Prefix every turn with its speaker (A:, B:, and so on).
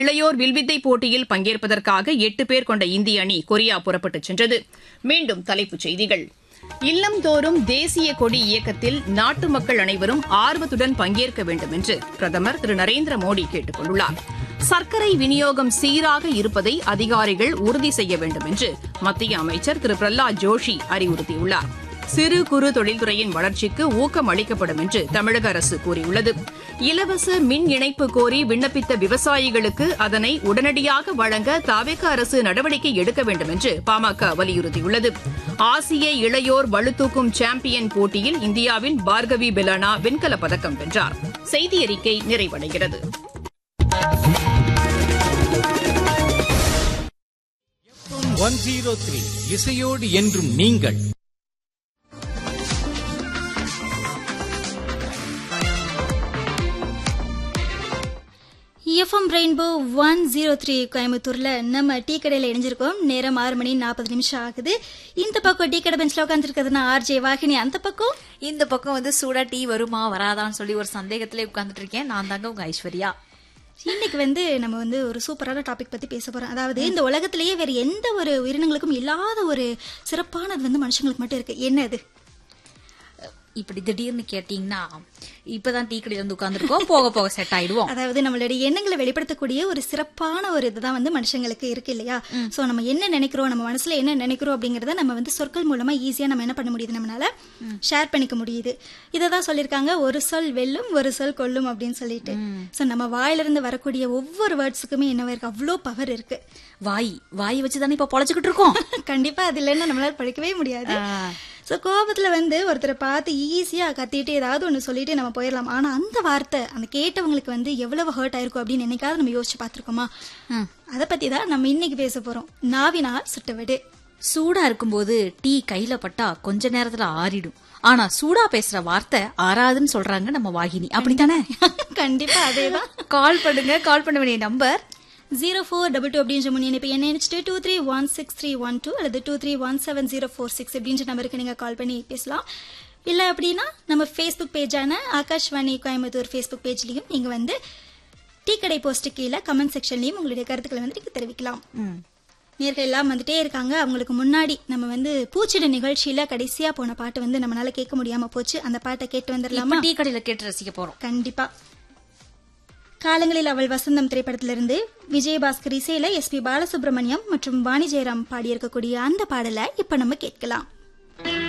A: இளையோர் வில்வித்தை போட்டியில் பங்கேற்பதற்காக எட்டு பேர் கொண்ட இந்திய அணி கொரியா புறப்பட்டுச் சென்றது மீண்டும் தலைப்புச் செய்திகள் இல்லம்தோறும் தேசிய கொடி இயக்கத்தில் நாட்டு மக்கள் அனைவரும் ஆர்வத்துடன் பங்கேற்க வேண்டும் என்று பிரதமர் திரு நரேந்திர மோடி கேட்டுக் கொண்டுள்ளார் சர்க்கரை விநியோகம் சீராக இருப்பதை அதிகாரிகள் உறுதி செய்ய வேண்டும் என்று மத்திய அமைச்சர் திரு பிரஹ்லாத் ஜோஷி அறிவுறுத்தியுள்ளார் சிறு குறு தொழில்துறையின் வளர்ச்சிக்கு ஊக்கம் அளிக்கப்படும் என்று தமிழக அரசு கூறியுள்ளது இலவச மின் இணைப்பு கோரி விண்ணப்பித்த விவசாயிகளுக்கு அதனை உடனடியாக வழங்க தாவேக அரசு நடவடிக்கை எடுக்க வேண்டும் என்று பாமக வலியுறுத்தியுள்ளது ஆசிய இளையோர் பளுதூக்கும் சாம்பியன் போட்டியில் இந்தியாவின் பார்கவி பெலானா வெண்கலப் பதக்கம் வென்றார் செய்தி அறிக்கை நிறைவடைகிறது
B: ஒன் ஜீரோ த்ரீ இசையோடு என்றும் நீங்கள்
C: FM rainbow one zero three கோயம்புத்தூர்ல நம்ம டீ கடையில் இணைஞ்சிருக்கோம் நேரம் ஆறு மணி நாற்பது நிமிஷம் ஆகுது இந்த பக்கம் டீ கடை பெஞ்சில் உட்காந்துருக்கிறதுனா ஆர்ஜே வாகினி அந்த பக்கம்
D: இந்த பக்கம் வந்து சூடா டீ வருமா வராதான்னு சொல்லி ஒரு சந்தேகத்திலே உட்கார்ந்துட்டு இருக்கேன் நான் தாங்க உங்க ஐஸ்வர்யா
C: இன்னைக்கு வந்து நம்ம வந்து ஒரு சூப்பரான டாபிக் பத்தி பேச போறோம் அதாவது இந்த உலகத்திலேயே வேற எந்த ஒரு உயிரினங்களுக்கும் இல்லாத ஒரு சிறப்பானது வந்து மனுஷங்களுக்கு மட்டும் இருக்கு என்ன அது
D: இப்படி திடீர்னு கேட்டீங்கன்னா இப்பதான் டீ கடையில வந்து உட்கார்ந்துருக்கோம் போக போக செட் ஆயிடுவோம்
C: அதாவது நம்மளுடைய எண்ணங்களை வெளிப்படுத்தக்கூடிய ஒரு சிறப்பான ஒரு இதுதான் வந்து மனுஷங்களுக்கு இருக்கு இல்லையா சோ நம்ம என்ன நினைக்கிறோம் நம்ம மனசுல என்ன நினைக்கிறோம் அப்படிங்கறத நம்ம வந்து சொற்கள் மூலமா ஈஸியா நம்ம என்ன பண்ண முடியுது நம்மளால ஷேர் பண்ணிக்க முடியுது இதை தான் சொல்லியிருக்காங்க ஒரு சொல் வெல்லும் ஒரு சொல் கொல்லும் அப்படின்னு சொல்லிட்டு சோ நம்ம வாயிலிருந்து வரக்கூடிய ஒவ்வொரு வேர்ட்ஸுக்குமே என்ன இருக்கு அவ்வளோ பவர் இருக்கு
D: வாய் வாய் வச்சு தானே இப்ப பொழைச்சுக்கிட்டு இருக்கோம்
C: கண்டிப்பா அது இல்லைன்னா நம்மளால படிக்கவே முடியாது சோ கோபத்துல வந்து ஒருத்தரை பார்த்து ஈஸியா கத்திட்டு ஏதாவது ஒண்ணு சொல்லிட்டு நம்ம போயிடலாம் ஆனா அந்த வார்த்தை அந்த கேட்டவங்களுக்கு வந்து எவ்வளவு ஹர்ட் ஆயிருக்கும் அப்படின்னு என்னைக்காவது நம்ம யோசிச்சு பார்த்திருக்கோமா அதை பத்தி தான் நம்ம இன்னைக்கு பேச போறோம் நாவினால் சுட்டவிடு
D: சூடா இருக்கும்போது டீ கையில பட்டா கொஞ்ச நேரத்துல ஆறிடும் ஆனா சூடா பேசுற வார்த்தை ஆறாதுன்னு சொல்றாங்க நம்ம வாகினி அப்படித்தானே
C: கண்டிப்பா அதேதான்
D: கால் பண்ணுங்க கால் பண்ண வேண்டிய number
C: zero four double two அப்படின்ற முன் இணைப்பு என்ன நினைச்சிட்டு two three one six three one two அல்லது two three one seven zero four six அப்படின்ற நம்பருக்கு நீங்க கால் பண்ணி பேசலாம் இல்ல அப்படின்னா நம்ம ஃபேஸ்புக் பேஜான ஆகாஷ்வாணி கோயம்புத்தூர் ஃபேஸ்புக் பேஜ்லயும் நீங்க வந்து டீ கடை போஸ்ட் கீழே கமெண்ட் செக்ஷன்லயும் உங்களுடைய கருத்துக்களை வந்து நீங்க தெரிவிக்கலாம் நேர்கள் எல்லாம் வந்துட்டே இருக்காங்க அவங்களுக்கு முன்னாடி நம்ம வந்து பூச்சிட நிகழ்ச்சியில கடைசியா போன பாட்டு வந்து நம்மளால கேட்க முடியாம போச்சு அந்த பாட்டை கேட்டு வந்துடலாமா
D: டீ கடையில கேட்டு ரசிக்க போறோம்
C: கண்டிப்பா காலங்களில் அவள் வசந்தம் திரைப்படத்திலிருந்து விஜயபாஸ்கர் இசையில எஸ் பி பாலசுப்ரமணியம் மற்றும் வாணி ஜெயராம் பாடியிருக்கக்கூடிய அந்த பாடலை இப்ப நம்ம கேட்கலாம்